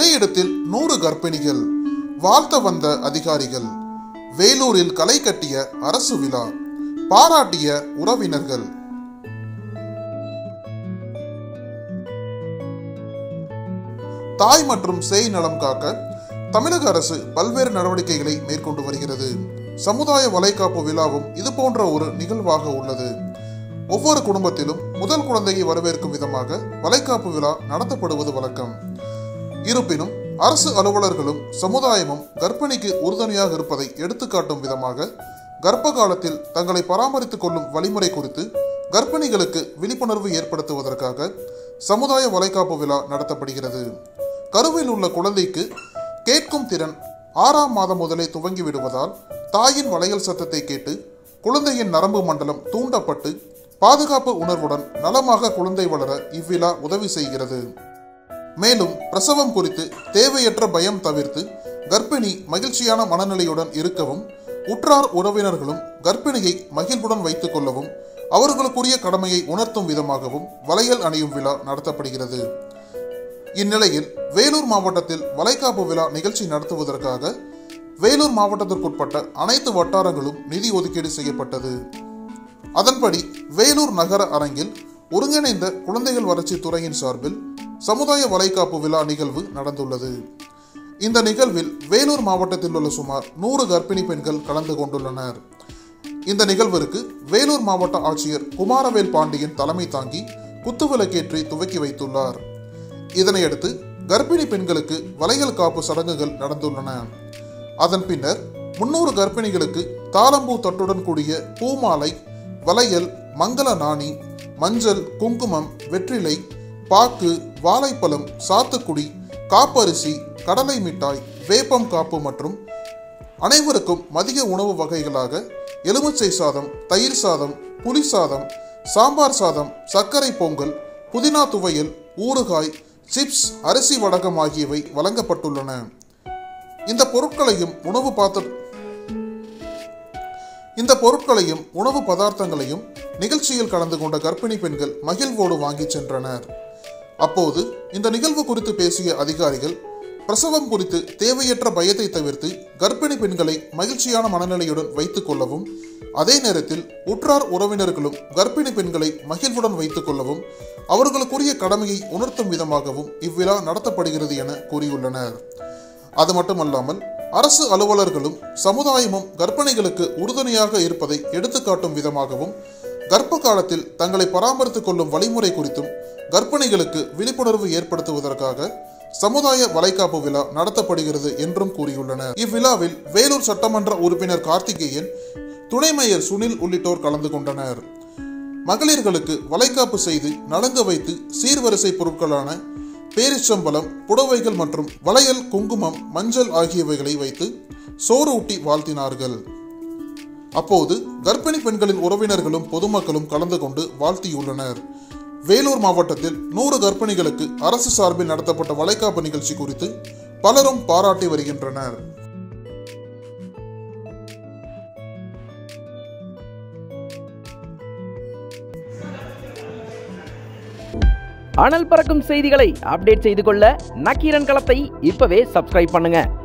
ஒரே இடத்தில் நூறு கர்ப்பிணிகள் வாழ்த்த வந்த அதிகாரிகள் வேலூரில் களை கட்டிய அரசு விழா பாராட்டிய உறவினர்கள் தாய் மற்றும் சேய் நலம் காக்க தமிழக அரசு பல்வேறு நடவடிக்கைகளை மேற்கொண்டு வருகிறது சமுதாய வளைகாப்பு விழாவும் இது போன்ற ஒரு நிகழ்வாக உள்ளது ஒவ்வொரு குடும்பத்திலும் முதல் குழந்தையை வரவேற்கும் விதமாக வளைகாப்பு விழா நடத்தப்படுவது வழக்கம் இருப்பினும் அரசு அலுவலர்களும் சமுதாயமும் கர்ப்பிணிக்கு உறுதுணையாக இருப்பதை எடுத்துக்காட்டும் விதமாக கர்ப்ப காலத்தில் தங்களை பராமரித்துக் கொள்ளும் வழிமுறை குறித்து கர்ப்பிணிகளுக்கு விழிப்புணர்வு ஏற்படுத்துவதற்காக சமுதாய வளைகாப்பு விழா நடத்தப்படுகிறது கருவில் உள்ள குழந்தைக்கு கேட்கும் திறன் ஆறாம் மாதம் முதலே துவங்கி விடுவதால் தாயின் வளையல் சத்தத்தை கேட்டு குழந்தையின் நரம்பு மண்டலம் தூண்டப்பட்டு பாதுகாப்பு உணர்வுடன் நலமாக குழந்தை வளர இவ்விழா உதவி செய்கிறது மேலும் பிரசவம் குறித்து தேவையற்ற பயம் தவிர்த்து கர்ப்பிணி மகிழ்ச்சியான மனநிலையுடன் இருக்கவும் உற்றார் உறவினர்களும் கர்ப்பிணியை மகிழ்வுடன் வைத்துக் கொள்ளவும் அவர்களுக்குரிய கடமையை உணர்த்தும் விதமாகவும் வளையல் அணியும் விழா நடத்தப்படுகிறது இந்நிலையில் வேலூர் மாவட்டத்தில் வளைகாப்பு விழா நிகழ்ச்சி நடத்துவதற்காக வேலூர் மாவட்டத்திற்குட்பட்ட அனைத்து வட்டாரங்களும் நிதி ஒதுக்கீடு செய்யப்பட்டது அதன்படி வேலூர் நகர அரங்கில் ஒருங்கிணைந்த குழந்தைகள் வளர்ச்சி துறையின் சார்பில் சமுதாய வளைகாப்பு விழா நிகழ்வு நடந்துள்ளது இந்த நிகழ்வில் வேலூர் மாவட்டத்தில் உள்ள சுமார் நூறு கர்ப்பிணி பெண்கள் கலந்து கொண்டுள்ளனர் இந்த நிகழ்விற்கு வேலூர் மாவட்ட ஆட்சியர் குமாரவேல் பாண்டியன் தலைமை தாங்கி குத்துவிளக்கேற்றி துவக்கி வைத்துள்ளார் இதனையடுத்து கர்ப்பிணி பெண்களுக்கு வளையல் காப்பு சடங்குகள் நடந்துள்ளன அதன் பின்னர் முன்னூறு கர்ப்பிணிகளுக்கு தாளம்பூ தட்டுடன் கூடிய பூமாலை வளையல் மங்கள நாணி மஞ்சள் குங்குமம் வெற்றிலை பாக்கு வாழைப்பழம் சாத்துக்குடி காப்பரிசி கடலை மிட்டாய் வேப்பம் காப்பு மற்றும் அனைவருக்கும் மதிய உணவு வகைகளாக எலுமிச்சை சாதம் தயிர் சாதம் புளி சாதம் சாம்பார் சாதம் சர்க்கரை பொங்கல் புதினா துவையல் ஊறுகாய் சிப்ஸ் அரிசி வடகம் ஆகியவை வழங்கப்பட்டுள்ளன இந்த பொருட்களையும் உணவு பாத்திர இந்த பொருட்களையும் உணவு பதார்த்தங்களையும் நிகழ்ச்சியில் கலந்து கொண்ட கர்ப்பிணி பெண்கள் மகிழ்வோடு வாங்கிச் சென்றனர் அப்போது இந்த நிகழ்வு குறித்து பேசிய அதிகாரிகள் பிரசவம் குறித்து தேவையற்ற பயத்தை தவிர்த்து கர்ப்பிணி பெண்களை மகிழ்ச்சியான மனநிலையுடன் வைத்துக் கொள்ளவும் அதே நேரத்தில் உற்றார் உறவினர்களும் கர்ப்பிணி பெண்களை மகிழ்வுடன் வைத்துக் கொள்ளவும் அவர்களுக்குரிய கடமையை உணர்த்தும் விதமாகவும் இவ்விழா நடத்தப்படுகிறது என கூறியுள்ளனர் அது மட்டுமல்லாமல் அரசு அலுவலர்களும் சமுதாயமும் கர்ப்பிணிகளுக்கு உறுதுணையாக இருப்பதை எடுத்துக்காட்டும் விதமாகவும் கர்ப்ப காலத்தில் தங்களை பராமரித்துக் கொள்ளும் வழிமுறை குறித்தும் கர்ப்பிணிகளுக்கு விழிப்புணர்வு ஏற்படுத்துவதற்காக சமுதாய வளைகாப்பு விழா நடத்தப்படுகிறது என்றும் கூறியுள்ளனர் இவ்விழாவில் வேலூர் சட்டமன்ற உறுப்பினர் கார்த்திகேயன் துணை மேயர் சுனில் உள்ளிட்டோர் கலந்து கொண்டனர் மகளிர்களுக்கு வளைகாப்பு செய்து நலங்க வைத்து சீர்வரிசை பொருட்களான பேரிச்சம்பழம் புடவைகள் மற்றும் வளையல் குங்குமம் மஞ்சள் ஆகியவைகளை வைத்து சோறு ஊட்டி வாழ்த்தினார்கள் அப்போது கர்ப்பிணி பெண்களின் உறவினர்களும் பொதுமக்களும் கலந்து கொண்டு வாழ்த்தியுள்ளனர் வேலூர் மாவட்டத்தில் நூறு கர்ப்பிணிகளுக்கு அரசு சார்பில் நடத்தப்பட்ட வளைகாப்பு நிகழ்ச்சி குறித்து பலரும் பாராட்டி வருகின்றனர் அனல் பறக்கும் செய்திகளை அப்டேட் செய்து கொள்ள நக்கீரன் களத்தை இப்பவே சப்ஸ்கிரைப் பண்ணுங்க